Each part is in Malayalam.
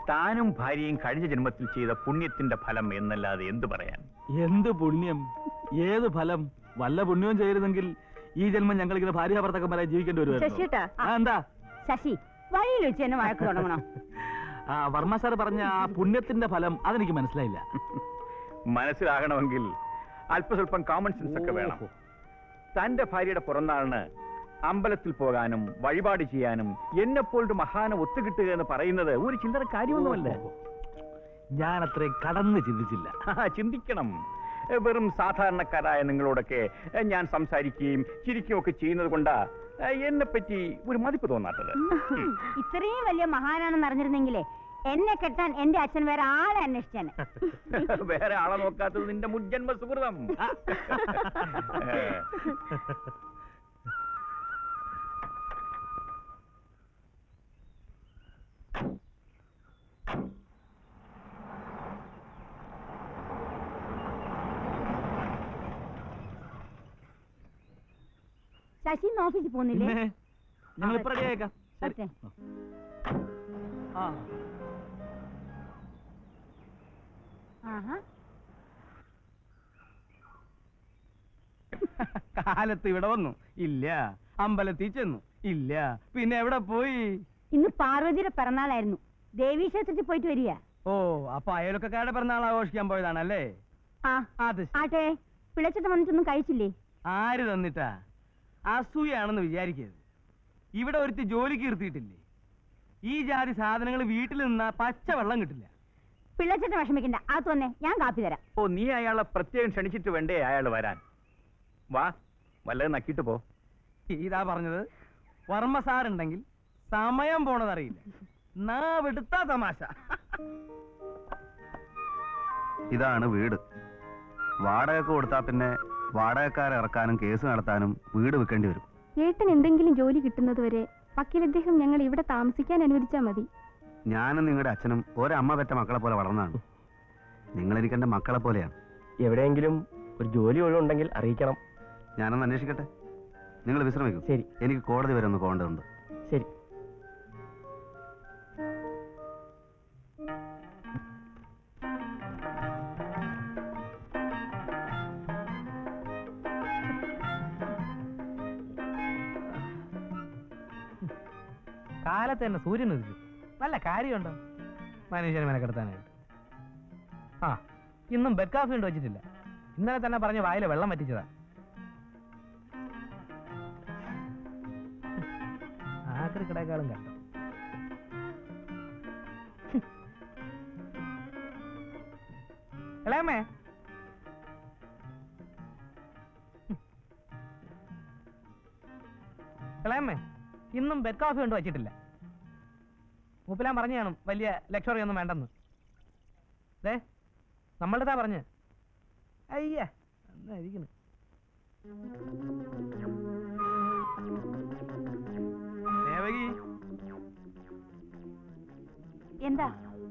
താനും ഭാര്യയും കഴിഞ്ഞ ജന്മത്തിൽ ചെയ്ത പുണ്യത്തിന്റെ ഫലം എന്നല്ലാതെ എന്തു പറയാൻ എന്ത് പുണ്യം ഏത് ഫലം വല്ല പുണ്യവും ചെയ്തിരുന്നെങ്കിൽ ഈ ജന്മം ഞങ്ങൾ ഇങ്ങനെ ഭാര്യ ഭർത്തക്കന്മാരായി ജീവിക്കേണ്ടി വരുമായിരുന്നു ശശിയേട്ടാ. ആ, എന്താ ശശി വഴിയിൽ വെച്ച് എന്നെ വഴക്ക് തുടങ്ങണോ ആ വർമ്മ സാർ പറഞ്ഞ ആ പുണ്യത്തിന്റെ ഫലം അതെനിക്ക് മനസ്സിലായില്ല മനസ്സിലാകണമെങ്കിൽ അല്പസ്വല്പം കോമൺ സെൻസ് ഒക്കെ വേണം തന്റെ ഭാര്യയുടെ പിറന്നാളിന് അമ്പലത്തിൽ പോകാനും വഴിപാട് ചെയ്യാനും എന്നെപ്പോലൊരു മഹാന ഒത്തുകിട്ടുക എന്ന് പറയുന്നത് ഒരു ചില്ലറ കാര്യമൊന്നുമല്ല ഞാൻ അത്രയും കടന്ന് ചിന്തിച്ചില്ല ആ, ചിന്തിക്കണം എ, വെറും സാധാരണക്കാരായ നിങ്ങളോടൊക്കെ എ, ഞാൻ സംസാരിക്കുകയും ചിരിക്കുകയും ഒക്കെ ചെയ്യുന്നത് കൊണ്ടാ എന്നെ പറ്റി ഒരു മതിപ്പ് തോന്നാത്തത് ഉം. ഇത്രയും വലിയ മഹാനാണെന്ന് അറിഞ്ഞിരുന്നെങ്കിലേ എന്നെ കെട്ടാൻ എന്റെ അച്ഛൻ വേറെ ആളെ അന്വേഷിച്ചാണ് വേറെ ആളെ നോക്കാത്തത് നിന്റെ മുജ്ജന്മ സുഹൃതം ഏ. ശശി ഇന്ന് ഓഫീസിൽ പോകുന്നില്ലേ പിന്നെ ഞങ്ങൾ ഇപ്പൊ റെഡി ആയേക്കാം ശരി ഓക്കേ. ആ ആഹാ കാലത്ത് ഇവിടെ വന്നു ഇല്ല അമ്പലത്തിൽ ചെന്നു ഇല്ല പിന്നെ എവിടെ പോയി ഇന്ന് പാർവതിയുടെ പിറന്നാളായിരുന്നു ദേവീ ക്ഷേത്രത്തിൽ പോയിട്ട് വരിക ഓ അപ്പൊ അയൽവക്കക്കാരുടെ പിറന്നാൾ ആഘോഷിക്കാൻ പോയതാണല്ലേ ആ അത് ശ- ആട്ടെ പിളച്ചിട്ട് വന്നിട്ടൊന്നും കഴിച്ചില്ലേ ആര് തന്നിട്ടാ അസൂയാണെന്ന് വിചാരിക്കരുത് ഇവിടെ ഒരുത്തി ജോലിക്ക് ഇരുത്തിയിട്ടില്ലേ ഈ ജാതി സാധനങ്ങൾ വീട്ടിൽ നിന്നാ പച്ചവെള്ളം കിട്ടില്ല പിള്ളച്ചേട്ടൻ വിഷമിക്കണ്ട അത് വന്നേ ഞാൻ കാപ്പി തരാം ഓ നീ അയാളെ പ്രത്യേകം ക്ഷണിച്ചിട്ട് വേണ്ടേ അയാൾ വരാൻ വാ വല്ലതും നക്കിയിട്ട് പോ ഇതാ പറഞ്ഞത് വർമ്മ സാറുണ്ടെങ്കിൽ സമയം പോണതറിയില്ല നാവെടുത്താ തമാശ ഇതാണ് വീട് വാടകയ്ക്ക് കൊടുത്താൽ പിന്നെ വാടകക്കാരെ ഇറക്കാനും കേസ് നടത്താനും വീട് വിൽക്കേണ്ടി വരും ഏട്ടൻ എന്തെങ്കിലും ജോലി കിട്ടുന്നതുവരെ വക്കീൽ അദ്ദേഹം ഞങ്ങൾ ഇവിടെ താമസിക്കാൻ അനുവദിച്ചാൽ മതി ഞാനും നിങ്ങളുടെ അച്ഛനും ഒരമ്മ പെറ്റ മക്കളെ പോലെ വളർന്നതാണ് നിങ്ങൾ എനിക്ക് എൻ്റെ മക്കളെ പോലെയാണ് എവിടെയെങ്കിലും ഒരു ജോലി ഒഴിവുണ്ടെങ്കിൽ അറിയിക്കണം ഞാനൊന്ന് അന്വേഷിക്കട്ടെ നിങ്ങൾ വിശ്രമിക്കും ശരി എനിക്ക് കോടതി വരെ ഒന്ന് പോകേണ്ടതുണ്ട് ശരി കാലത്ത് തന്നെ സൂര്യൻ ഉദിച്ചു നല്ല കാര്യമുണ്ടോ മനുഷ്യനെ മെനക്കെടുത്താനായിട്ട് ആ ഇന്നും ബെഡ് കാഫി കൊണ്ട് വെച്ചിട്ടില്ല ഇന്നലെ തന്നെ പറഞ്ഞ വായിലെ വെള്ളം വറ്റിച്ചതാ ആക്രി കിടക്കാളും കഷ്ടം ഇളയമ്മേ ഇളയമ്മേ ഇന്നും ബെഡ് കാഫി കൊണ്ട് വച്ചിട്ടില്ല മൂപ്പിലാൻ പറഞ്ഞു കാണും വലിയ ലക്ഷറി ഒന്നും വേണ്ടെന്ന് ദേ നമ്മളുടെ പറഞ്ഞ് അയ്യ എന്നാ ഇരിക്കുന്നു ദേവകി എന്താ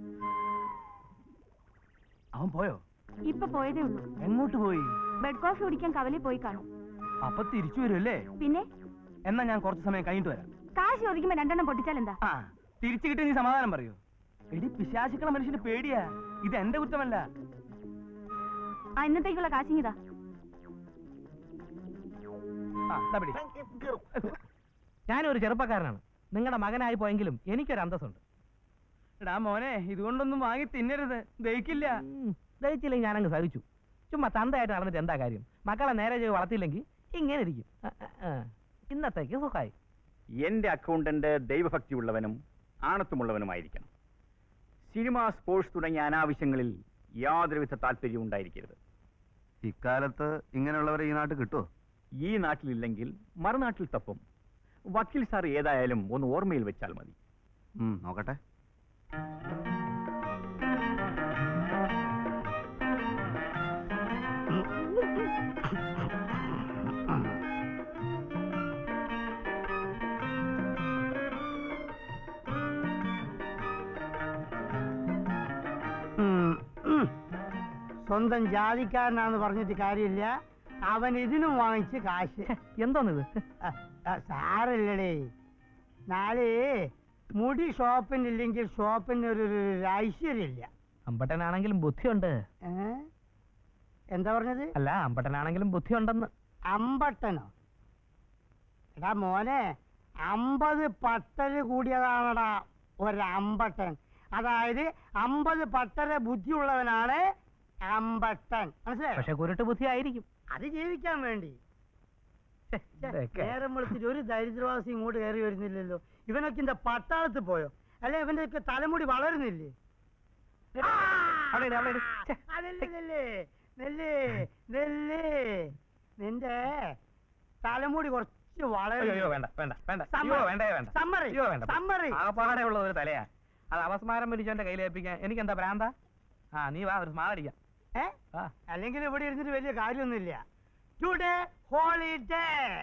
അവൻ പോയോ ഇപ്പൊ പോയതേ ഉള്ളൂ എങ്ങോട്ട് പോയി ബെഡ് കോഫി കുടിക്കാൻ കവലയിൽ പോയി കാണും അപ്പൊ തിരിച്ചു വരുമല്ലേ പിന്നെ എന്നാ ഞാൻ കുറച്ച് സമയം കഴിഞ്ഞിട്ട് വരാം കാശ് ചോദിക്കുമ്പോ രണ്ടെണ്ണം പൊട്ടിച്ചാൽ എന്താ ആ തിരിച്ചു കിട്ടി നീ സമാധാനം പറയൂ എടി പിശാചുക്കള മനുഷ്യന് പേടിയാ ഇത് എന്റെ കുറ്റമല്ല ആ ഇന്നത്തേക്കുള്ള കാശിങ്ങിതാ ആ, ദാ പിടി. ഞാനൊരു ചെറുപ്പക്കാരനാണ് നിങ്ങളുടെ മകനായി പോയെങ്കിലും എനിക്കൊരു അന്തസ്സുണ്ട് എടാ മോനെ ഇതുകൊണ്ടൊന്നും വാങ്ങി തിന്നരുത് ദഹിക്കില്ല ദഹിച്ചില്ലെങ്കിൽ ഞാനങ്ങ് സഹിച്ചു ചുമ്മാ തന്തയായിട്ട് നടന്നിട്ട് എന്താ കാര്യം മക്കളെ നേരെ ചെയ്ത് വളർത്തിയില്ലെങ്കിൽ ഇങ്ങനെ ഇരിക്കും ആ, ആ, ആ. ഇന്നത്തേക്ക് സുഖമായി എന്റെ അക്കൗണ്ടന്റ് ദൈവഭക്തിയുള്ളവനും ആണത്വമുള്ളവനുമായിരിക്കണം സിനിമ സ്പോർട്സ് തുടങ്ങിയ അനാവശ്യങ്ങളിൽ യാതൊരുവിധ താല്പര്യവും ഉണ്ടായിരിക്കരുത് ഇക്കാലത്ത് ഇങ്ങനെയുള്ളവരെ ഈ നാട്ടിൽ കിട്ടുമോ ഈ നാട്ടിലില്ലെങ്കിൽ മറുനാട്ടിൽ തപ്പും വക്കീൽ സാർ ഏതായാലും ഒന്ന് ഓർമ്മയിൽ വെച്ചാൽ മതി ഉം, നോക്കട്ടെ ഉം, ഉം. സ്വന്തം ജാതിക്കാരനാന്ന് പറഞ്ഞിട്ട് കാര്യമില്ല അവൻ ഇതിനും വാങ്ങിച്ച് കാശ് എന്തോന്നിത് ആ, ആ, സാരല്ലടേ നാളെ മുടി ഷോപ്പിനില്ലെങ്കിൽ ഷോപ്പിന് ഒരു ഒരു ഐശ്വര്യമില്ല അമ്പട്ടനാണെങ്കിലും ബുദ്ധിയുണ്ട് ഏ? എന്താ പറഞ്ഞത് അല്ല അമ്പട്ടനാണെങ്കിലും ബുദ്ധിയുണ്ടെന്ന് അമ്പട്ടനോ എടാ മോനെ അമ്പത് പട്ടര് കൂടിയതാണടാ ഒരമ്പട്ടൻ അതായത് അമ്പത് പട്ടര ബുദ്ധിയുള്ളവനാണ് അമ്പട്ടൻ മനസ്സിലായോ പക്ഷെ കുരുട്ട് ബുദ്ധി ആയിരിക്കും അത് ജീവിക്കാൻ വേണ്ടി ഛെ, ഛെ, ഇതൊക്കെ. നേരം വിളിച്ചിട്ട് ഒരു ദരിദ്രവാസി ഇങ്ങോട്ട് കയറി വരുന്നില്ലല്ലോ ഇവനൊക്കെ എന്താ പട്ടാളത്ത് പോയോ അല്ലെ ഇവന്റെ ഒക്കെ തലമുടി വളരുന്നില്ലേ ആ! അവിടെ ഇട്, അവിടെ ഇട്. ഛെ. അതല്ലേ നെല്ല് നെല്ല് നെല്ല് നിന്റെ തലമുടി കുറച്ച് അയ്യോ, വളരും അയ്യോ വേണ്ട വേണ്ട വേണ്ട സമ്മറി. അയ്യോ വേണ്ടേ വേണ്ട സമ്മറി. അയ്യോ വേണ്ട സമ്മറി. ആകപ്പാടെ ഉള്ള ഒരു തലയാ അത് അവസ്മാരം പിടിച്ചോന്റെ കയ്യിലേൽപ്പിക്കാൻ എനിക്ക് എന്താ ഭ്രാന്ത ആ നീ വാ ഒരു സ്മാർ അടിക്കാം ഏ ആ അല്ലെങ്കിൽ ഇവിടെ ഇരുന്നിട്ട് വലിയ കാര്യമൊന്നുമില്ല ടുഡേ ഹോളിഡേ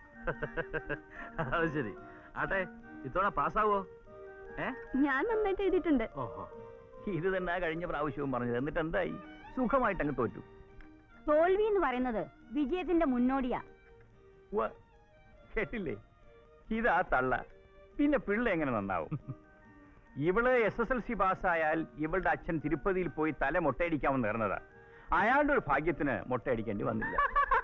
അത് ശരി ആട്ടെ ഇത്തവണ പാസ്സാവോ ഏ ഞാൻ നന്നായിട്ട് എഴുതിയിട്ടുണ്ട് ഓഹോ ഇത് തന്നെ കഴിഞ്ഞ പ്രാവശ്യവും പറഞ്ഞത് എന്നിട്ട് എന്തായി സുഖമായിട്ട് അങ്ങ് തോറ്റു തോൽവി എന്ന് പറയുന്നത് വിജയത്തിന്റെ മുന്നോടിയാ ഉവ്വ്. കേട്ടില്ലേ ഇതാ തള്ള പിന്നെ പിള്ള എങ്ങനെ നന്നാവും ഇവള് എസ് എസ് എൽ സി പാസ്സായാൽ ഇവളുടെ അച്ഛൻ തിരുപ്പതിയിൽ പോയി തല മൊട്ടയടിക്കാമെന്ന് നേർന്നതാ അയാളുടെ ഒരു ഭാഗ്യത്തിന് മൊട്ടയടിക്കേണ്ടി വന്നില്ല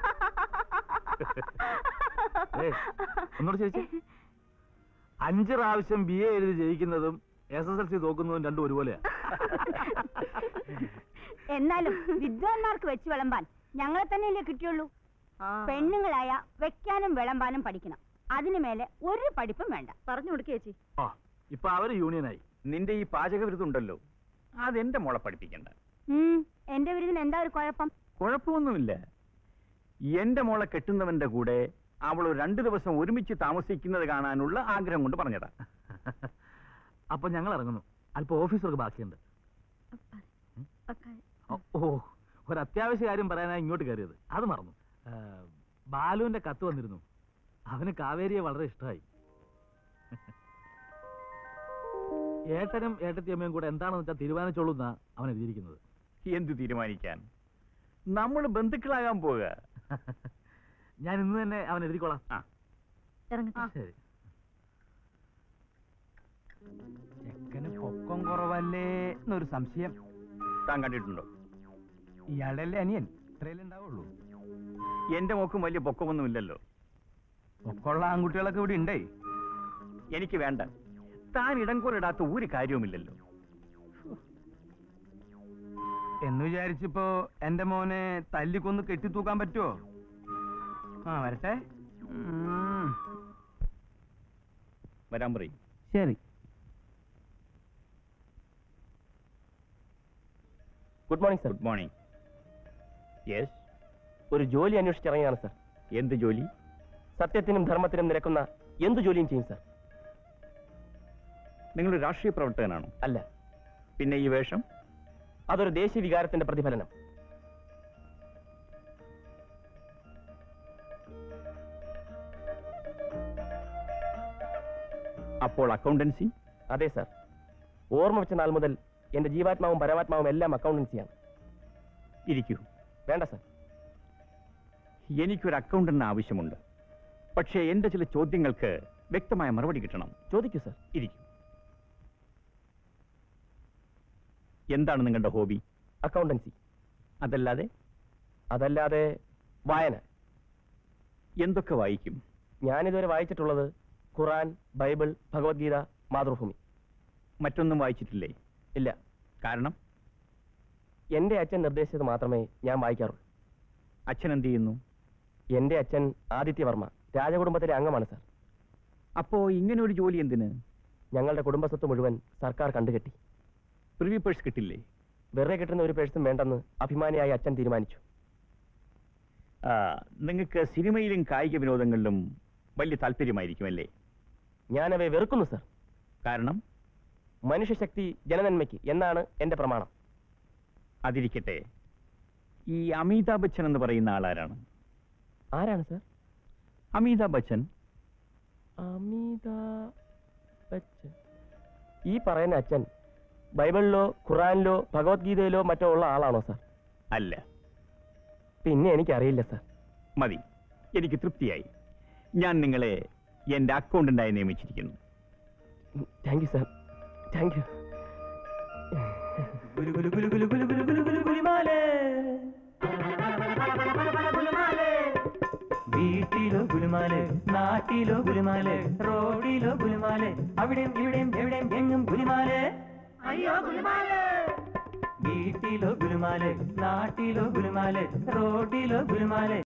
ഏയ്, ഒന്നുകൂടെ ചോദിച്ചേ അഞ്ച് പ്രാവശ്യം ബി എ എഴുതി ജയിക്കുന്നതും എസ് എസ് എൽ സി തോക്കുന്നതും രണ്ടും ഒരുപോലെയാ എന്നാലും വിദ്വാൻമാർക്ക് വെച്ച് വിളമ്പാൻ ഞങ്ങളെ തന്നെയല്ലേ കിട്ടിയുള്ളൂ പെണ്ണുങ്ങളായ വെക്കാനും വിളമ്പാനും പഠിക്കണം അതിനു മേലെ ഒരു പഠിപ്പും വേണ്ട പറഞ്ഞു കൊടുക്കേ ചേച്ചി ആ ഇപ്പൊ അവര് യൂണിയനായി നിന്റെ ഈ പാചകവിരുദ്ധുണ്ടല്ലോ അതെന്റെ മോളെ പഠിപ്പിക്കണ്ട ഉം, എന്റെ വിരുദിന് എന്താ ഒരു കുഴപ്പം കുഴപ്പമൊന്നുമില്ല എന്റെ മോളെ കെട്ടുന്നവന്റെ കൂടെ അവൾ ഒരു രണ്ടു ദിവസം ഒരുമിച്ച് താമസിക്കുന്നത് കാണാനുള്ള ആഗ്രഹം കൊണ്ട് പറഞ്ഞതാ അപ്പൊ ഞങ്ങൾ ഇറങ്ങുന്നു അല്പം ഓഫീസർക്ക് ബാക്കിയുണ്ട് ഓ, ഓ ഒരു അത്യാവശ്യ കാര്യം പറയാനായി ഇങ്ങോട്ട് കയറിയത് അത് മറന്നു ആ, ബാലുവിന്റെ കത്ത് വന്നിരുന്നു അവന് കാവേരിയെ വളരെ ഇഷ്ടമായി ഏട്ടനും ഏട്ടത്തിയമ്മയും കൂടെ എന്താണെന്ന് വെച്ചാൽ തീരുമാനിച്ചോളൂ എന്നാ അവൻ എഴുതിയിരിക്കുന്നത് എന്തു തീരുമാനിക്കാൻ നമ്മൾ ബന്ധുക്കളാകാൻ പോവുക ഞാൻ ഇന്ന് തന്നെ അവൻ എഴുതിക്കോളാം ആ ഇറങ്ങട്ടെ ശരി ചെക്കന് പൊക്കം കുറവല്ലേ എന്നൊരു സംശയം താൻ കണ്ടിട്ടുണ്ടോ ഇയാളുടെ അല്ലേ അനിയൻ ഇത്രയല്ലേ ഉണ്ടാവുള്ളൂ എന്റെ മോക്കും വലിയ പൊക്കമൊന്നുമില്ലല്ലോ പൊക്കമുള്ള ആൺകുട്ടികളൊക്കെ ഇവിടെ ഉണ്ടേ എനിക്ക് വേണ്ട താൻ ഇടംകൊറിടാത്ത ഒരു കാര്യവുമില്ലല്ലോ എന്ന് വിചാരിച്ചിപ്പോ എന്റെ മോനെ തല്ലിക്കൊന്ന് കെട്ടിത്തൂക്കാൻ പറ്റുമോ ആ വരട്ടെ ഉം. വരാൻ പറയും ശരി good morning sir good morning yes ഒരു ജോലി അന്വേഷിച്ചിറങ്ങിയാണ് സർ എന്ത് ജോലി സത്യത്തിനും ധർമ്മത്തിനും നിരക്കുന്ന എന്ത് ജോലിയും ചെയ്യും സർ നിങ്ങൾ രാഷ്ട്രീയ പ്രവർത്തകനാണോ അല്ല പിന്നെ ഈ വേഷം അതൊരു ദേശീയ വികാരത്തിന്റെ പ്രതിഫലനം അപ്പോൾ അക്കൗണ്ടൻസി അതെ സർ ഓർമ്മ വെച്ച നാൾ മുതൽ എന്റെ ജീവാത്മാവും പരമാത്മാവും എല്ലാം അക്കൗണ്ടൻസിയാണ് ഇരിക്കൂ വേണ്ട സർ എനിക്കൊരു അക്കൗണ്ടന്റിന് ആവശ്യമുണ്ട് പക്ഷേ എന്റെ ചില ചോദ്യങ്ങൾക്ക് വ്യക്തമായ മറുപടി കിട്ടണം ചോദിക്കൂ സർ ഇരിക്കൂ എന്താണ് നിങ്ങളുടെ ഹോബി അക്കൗണ്ടൻസി അതല്ലാതെ അതല്ലാതെ വായന എന്തൊക്കെ വായിക്കും ഞാനിതുവരെ വായിച്ചിട്ടുള്ളത് ഖുറാൻ ബൈബിൾ ഭഗവത്ഗീത മാതൃഭൂമി മറ്റൊന്നും വായിച്ചിട്ടില്ലേ ഇല്ല കാരണം എന്റെ അച്ഛൻ നിർദ്ദേശിച്ചത് മാത്രമേ ഞാൻ വായിക്കാറുള്ളൂ അച്ഛൻ എന്ത് ചെയ്യുന്നു എന്റെ അച്ഛൻ ആദിത്യവർമ്മ രാജകുടുംബത്തിലെ അംഗമാണ് സർ അപ്പോ ഇങ്ങനെ ഒരു ജോലി എന്തിന് ഞങ്ങളുടെ കുടുംബസ്വത്ത് മുഴുവൻ സർക്കാർ കണ്ടുകെട്ടി പ്രിവി പേഴ്സ് കിട്ടില്ലേ വെറുതെ കിട്ടുന്ന ഒരു പേഴ്സും വേണ്ടെന്ന് അഭിമാനിയായി അച്ഛൻ തീരുമാനിച്ചു ആ, നിങ്ങൾക്ക് സിനിമയിലും കായിക വിനോദങ്ങളിലും വലിയ താല്പര്യമായിരിക്കും അല്ലേ ഞാനവയെ വെറുക്കുന്നു സർ കാരണം മനുഷ്യശക്തി ജനനന്മയ്ക്ക് എന്നാണ് എന്റെ പ്രമാണം അതിരിക്കട്ടെ ഈ അമിതാഭ് ബച്ചൻ എന്ന് പറയുന്ന ആളാരാണ് ആരാണ് സർ അമിതാഭ് ബച്ചൻ അമിതാഭ് ബച്ചൻ ഈ പറയുന്ന അച്ഛൻ ബൈബിളിലോ ഖുറാനിലോ ഭഗവത്ഗീതയിലോ മറ്റോ ഉള്ള ആളാണോ സർ അല്ല പിന്നെ എനിക്കറിയില്ല സർ മതി എനിക്ക് തൃപ്തിയായി ഞാൻ നിങ്ങളെ എന്റെ അക്കൗണ്ടന്റായി നിയമിച്ചിരിക്കുന്നു thank you sir thank you ഗുലു ഗുലു ഗുലു ഗുലു ഗുലു ഗുലു ഗുലു ഗുലു ഗുലുമാലേ വീട്ടിലോ ഗുലുമാല് നാട്ടിലോ ഗുലുമാല് റോഡിലോ ഗുലുമാല് അവിടെയും ഇവിടെയും എവിടെയും എങ്ങും ഗുലുമാല് അയ്യോ ഗുലുമാലേ വീട്ടിലോ ഗുലുമാല് നാട്ടിലോ ഗുലുമാല് റോഡിലോ ഗുലുമാല്